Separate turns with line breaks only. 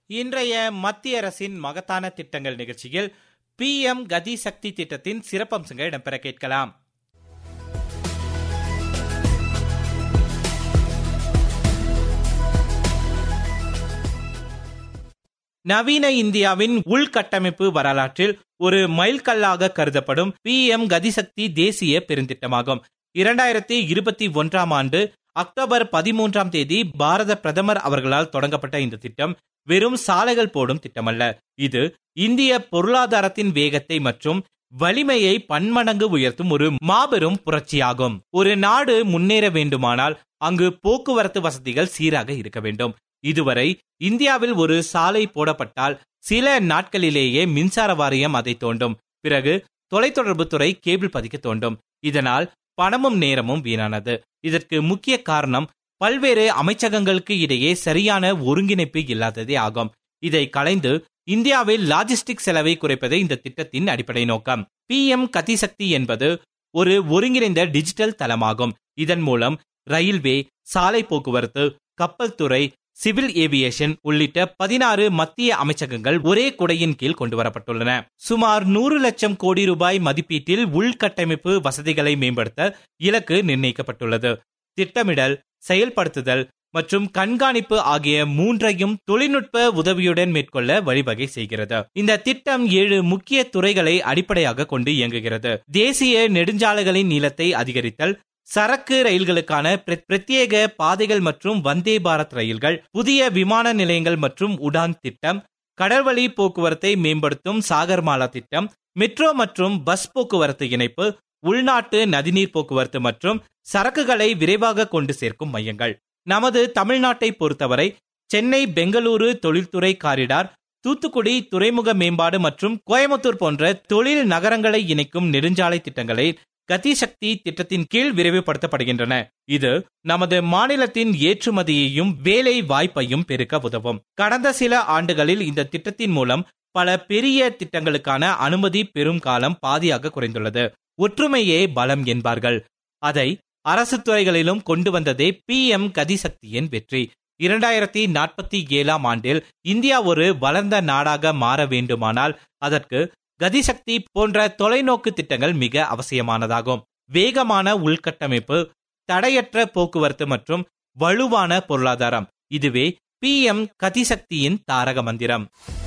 இன்றைய மத்திய அரசின் மகத்தான திட்டங்கள் நிகழ்ச்சியில் பிஎம் கதி சக்தி திட்டத்தின் சிறப்பம்சங்கள் இடம்பெற கேட்கலாம் நவீன இந்தியாவின் உள்கட்டமைப்பு வரலாற்றில் ஒரு மைல்கல்லாக கருதப்படும் பி எம் கதிசக்தி தேசிய பெருந்திட்டமாகும் இரண்டாயிரத்தி இருபத்தி ஒன்றாம் ஆண்டு அக்டோபர் பதிமூன்றாம் தேதி பாரத பிரதமர் அவர்களால் தொடங்கப்பட்ட இந்த திட்டம் வெறும் சாலைகள் போடும் திட்டமல்ல இது இந்திய பொருளாதாரத்தின் வேகத்தை மற்றும் வலிமையை பன்மடங்கு உயர்த்தும் ஒரு மாபெரும் புரட்சியாகும் ஒரு நாடு முன்னேற வேண்டுமானால் அங்கு போக்குவரத்து வசதிகள் சீராக இருக்க வேண்டும் இதுவரை இந்தியாவில் ஒரு சாலை போடப்பட்டால் சில நாட்களிலேயே மின்சார வாரியம் அதை தோண்டும் பிறகு தொலைத்தொடர்பு துறை கேபிள் பதிக்க தோண்டும் இதனால் பணமும் நேரமும் வீணானது இதற்கு முக்கிய காரணம் பல்வேறு அமைச்சகங்களுக்கு இடையே சரியான ஒருங்கிணைப்பு இல்லாததே ஆகும் இதை களைந்து இந்தியாவில் லாஜிஸ்டிக் செலவை குறைப்பதே இந்த திட்டத்தின் அடிப்படை நோக்கம் பி எம் கதிசக்தி என்பது ஒரு ஒருங்கிணைந்த டிஜிட்டல் தளமாகும் இதன் மூலம் ரயில்வே சாலை போக்குவரத்து கப்பல் துறை சிவில் ஏவியேஷன் உள்ளிட்ட பதினாறு மத்திய அமைச்சகங்கள் ஒரே குடையின் கீழ் கொண்டு வரப்பட்டுள்ளன சுமார் நூறு லட்சம் கோடி ரூபாய் மதிப்பீட்டில் உள்கட்டமைப்பு வசதிகளை மேம்படுத்த இலக்கு நிர்ணயிக்கப்பட்டுள்ளது திட்டமிடல் செயல்படுத்துதல் மற்றும் கண்காணிப்பு ஆகிய மூன்றையும் தொழில்நுட்ப உதவியுடன் மேற்கொள்ள வழிவகை செய்கிறது இந்த திட்டம் ஏழு முக்கிய துறைகளை அடிப்படையாக கொண்டு இயங்குகிறது தேசிய நெடுஞ்சாலைகளின் நீளத்தை அதிகரித்தல் சரக்கு ரயில்களுக்கான பிரத்யேக பாதைகள் மற்றும் வந்தே பாரத் ரயில்கள் புதிய விமான நிலையங்கள் மற்றும் உடான் திட்டம் கடல்வழி போக்குவரத்தை மேம்படுத்தும் சாகர்மாலா திட்டம் மெட்ரோ மற்றும் பஸ் போக்குவரத்து இணைப்பு உள்நாட்டு நதிநீர் போக்குவரத்து மற்றும் சரக்குகளை விரைவாக கொண்டு சேர்க்கும் மையங்கள் நமது தமிழ்நாட்டை பொறுத்தவரை சென்னை பெங்களூரு தொழில்துறை காரிடார் தூத்துக்குடி துறைமுக மேம்பாடு மற்றும் கோயம்புத்தூர் போன்ற தொழில் நகரங்களை இணைக்கும் நெடுஞ்சாலை திட்டங்களை கதிசக்தி திட்டத்தின் கீழ் விரைவுபடுத்தப்படுகின்றன இது நமது மாநிலத்தின் ஏற்றுமதியையும் வேலை வாய்ப்பையும் பெருக்க உதவும் கடந்த சில ஆண்டுகளில் இந்த திட்டத்தின் மூலம் பல பெரிய திட்டங்களுக்கான அனுமதி பெறும் காலம் பாதியாக குறைந்துள்ளது ஒற்றுமையே பலம் என்பார்கள் அதை அரசு துறைகளிலும் கொண்டு வந்ததே பி எம் கதிசக்தியின் வெற்றி இரண்டாயிரத்தி நாற்பத்தி ஏழாம் ஆண்டில் இந்தியா ஒரு வளர்ந்த நாடாக மாற வேண்டுமானால் அதற்கு கதிசக்தி போன்ற தொலைநோக்கு திட்டங்கள் மிக அவசியமானதாகும் வேகமான உள்கட்டமைப்பு தடையற்ற போக்குவரத்து மற்றும் வலுவான பொருளாதாரம் இதுவே பி எம் கதிசக்தியின் தாரக மந்திரம்